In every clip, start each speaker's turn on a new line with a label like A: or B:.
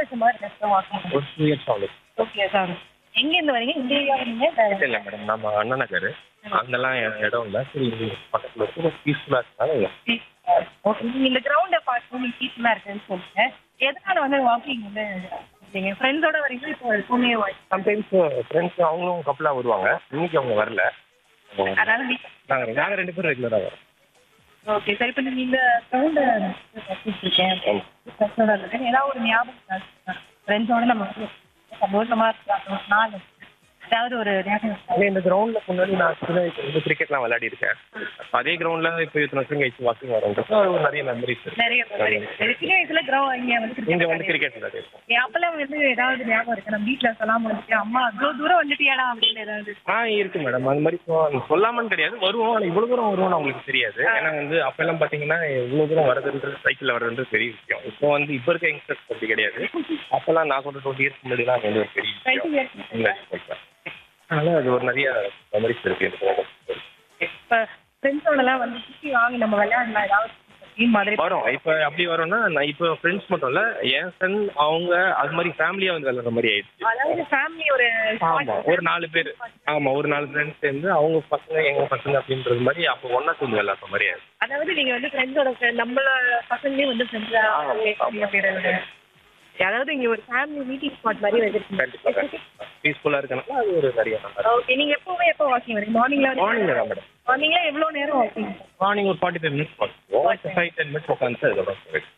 A: ஆச்சு மாதிரி இருக்கு வாக்கிங்
B: ஒரு டூ இயர்ஸ் ஆகுது
A: ஓகே சார் எங்க இருந்து வரீங்க இந்த ஏரியா வரீங்க
B: இல்லை மேடம் நம்ம அண்ணா நகர் அங்கெல்லாம் இடம் இல்லை சரி இது பக்கத்தில் இருக்கு பீஸ்ஃபுல்லாக இருக்கனால
A: ஓகே நீங்க இந்த கிரவுண்ட பார்த்து நீங்க பீஸ்ஃபுல்லா இருக்குன்னு சொல்லுங்க எதனால வந்து வாக்கிங் வந்து நீங்க ஃப்ரெண்ட்ஸோட வரீங்க இப்போ எப்பவுமே
B: சம்டைம்ஸ் ஃப்ரெண்ட்ஸ் அவங்களும் கப்பலாக வருவாங்க இன்னைக்கு அவங்க வரல
A: அதனால நீங்க
B: நாங்கள் நாங்கள் ரெண்டு பேரும் ரெகுலராக வரோம்
A: ஓகே சார் இப்போ நீங்க இந்த கிரவுண்ட இருக்கேன் ஃப்ரெண்ட்ஸோட இருக்கேன் ஏதாவது ஒரு ஞாபகம் ஃப்ரெண்ட்ஸோட நம்ம வந்து சந்தோஷமா இருக்கலாம் நாள் ஏதாவது ஒரு ஞாபகம்
B: அதே இந்த கிரவுண்டில் முன்னாடி நான் சின்ன வயசுல இருந்து கிரிக்கெட்லாம் விளையாடி இருக்கேன் அதே கிரவுண்டில் இப்போ இத்தனை வருஷம் கழிச்சு வாக்கிங் வரோன்றது ஒரு நிறைய மெமரிஸ் இருக்கு
A: நிறைய நிறைய சின்ன வயசுல கிரவுண்ட் இங்க வந்து cricket
B: இங்கே வந்து
A: விளையாடி
B: கிரிக்கெட் விளையாடி இருக்கோம்
A: இருக்கேன். அப்பெல்லாம் வந்து ஏதாவது ஞாபகம் இருக்கு நம்ம வீட்டுல சொல்லாம வந்துட்டு அம்மா அவ்வளோ தூரம் வந்துட்டியாடா அப்படின்னு ஏதாவது
B: ஆ இருக்கு மேடம் அது மாதிரி சொ- சொல்லாமன்னு கிடையாது வருவோம் ஆனால் இவ்வளோ தூரம் வருவோம்னு அவங்களுக்கு தெரியாது ஏன்னா வந்து அப்பெல்லாம் பார்த்தீங்கன்னா இவ்வளோ தூரம் வரதுன்றது சைக்கிளில் வர்றதுன்றது பெரிய விஷயம் இப்போ வந்து இப்போ இருக்க யங்ஸ்டர்ஸ் அப்படி கிடையாது அப்பெல்லாம் நான் சொல்ற டுவெண்ட்டி இயர்ஸ் முன்னாடிலாம் அது வந்து ஒரு பெரிய
A: டுவெண்ட்டி
B: விஷயம்
A: இயர்ஸ்
B: இல்லை அதனால அது ஒரு நிறைய மெமரிஸ் இருக்கு எனக்கு
A: இப்ப ஃப்ரெண்ட்ஸோடலாம் வந்து சுற்றி வாங்கி நம்ம விளையாடலாம் ஏதாவது டீம் மாதிரி
B: வரும் இப்போ அப்படி வரும்னா நான் இப்போ ஃப்ரெண்ட்ஸ் மட்டும் இல்லை என் ஃப்ரெண்ட் அவங்க அது மாதிரி ஃபேமிலியாக வந்து விளையாடுற மாதிரி ஆயிடுச்சு
A: அதாவது ஃபேமிலி ஒரு
B: ஆமா ஒரு நாலு பேர் ஆமா ஒரு நாலு ஃப்ரெண்ட்ஸ் சேர்ந்து அவங்க பசங்க எங்க பசங்க அப்படின்றது மாதிரி அப்போ ஒண்ணா சேர்ந்து விளையாடுற மாதிரி ஆயிடுச்சு
A: அதாவது நீங்க வந்து ஃப்ரெண்ட்ஸோட நம்மள பசங்களே வந்து ஃப்ரெண்ட்ஸா அதாவது இங்க ஒரு ஃபேமிலி மீட்டிங் ஸ்பாட் மாதிரி
B: கண்டிப்பா
A: வச்சிருக்கீங்க
B: பீஸ்ஃபுல்லா இருக்கனால அது ஒரு நிறைய நல்லா
A: ஓகே நீங்க எப்பவுமே எப்போ வாக்கிங் வரீங்க மார்னிங்ல
B: மார்னிங் தான் மேடம்
A: மார்னிங்ல எவ்வளவு நேரம் வாக்கிங்
B: மார்னிங் ஒரு ஃபார்ட்டி ஃபைவ் மினிட்ஸ் பார்த்துருவோம் ஃபைவ் டென் மினிட்ஸ் உட்காந்து அதுக்கப்புறம் போயிடுவோம்.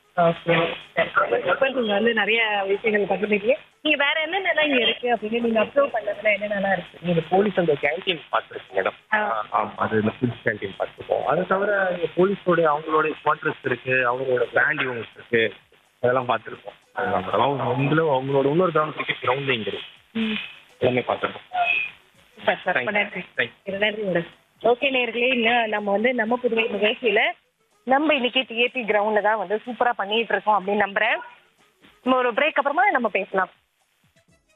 A: ஓகே நீங்க வந்து நிறைய விஷயங்கள் பகிர்ந்துட்டீங்க நீங்க வேற என்னென்னலாம் இங்க இருக்கு அப்படின்னு நீங்க அப்சர்வ் பண்ணதுல என்னென்னலாம் இருக்கு
B: நீங்க போலீஸ் அந்த கேண்டீன் பார்த்துருக்கீங்க மேடம்
A: ஆ.
B: ஆமா அது இந்த ஃபுட் கேண்டீன் பார்த்துருக்கோம் அது தவிர இங்க போலீஸோட அவங்களோட குவார்டர்ஸ் இருக்கு அவங்களோட பேண்ட் யூனிட்ஸ் இருக்கு அதெல்லாம் பார்த்துருக்கோம் அதுதான் மேடம் அவங்க அவங்களும் அவங்களோட இன்னொரு கிரவுண்ட் கிரிக்கெட் கிரவுண்ட் இங்க இருக்கு எல்லாமே பார்த்துருக்கோம்
A: சூப்பர் சார் ரொம்ப நன்றி
B: Thank you.
A: நன்றி மேடம் ஓகே நேர்களே இன்னும் நம்ம வந்து நம்ம புதுவை நிகழ்ச்சியில நம்ம இன்னைக்கு டிஏபி கிரவுண்ட்ல தான் வந்து சூப்பரா பண்ணிட்டு இருக்கோம் அப்படின்னு நம்புறேன் நம்ம ஒரு பிரேக் அப்புறமா நம்ம பேசலாம்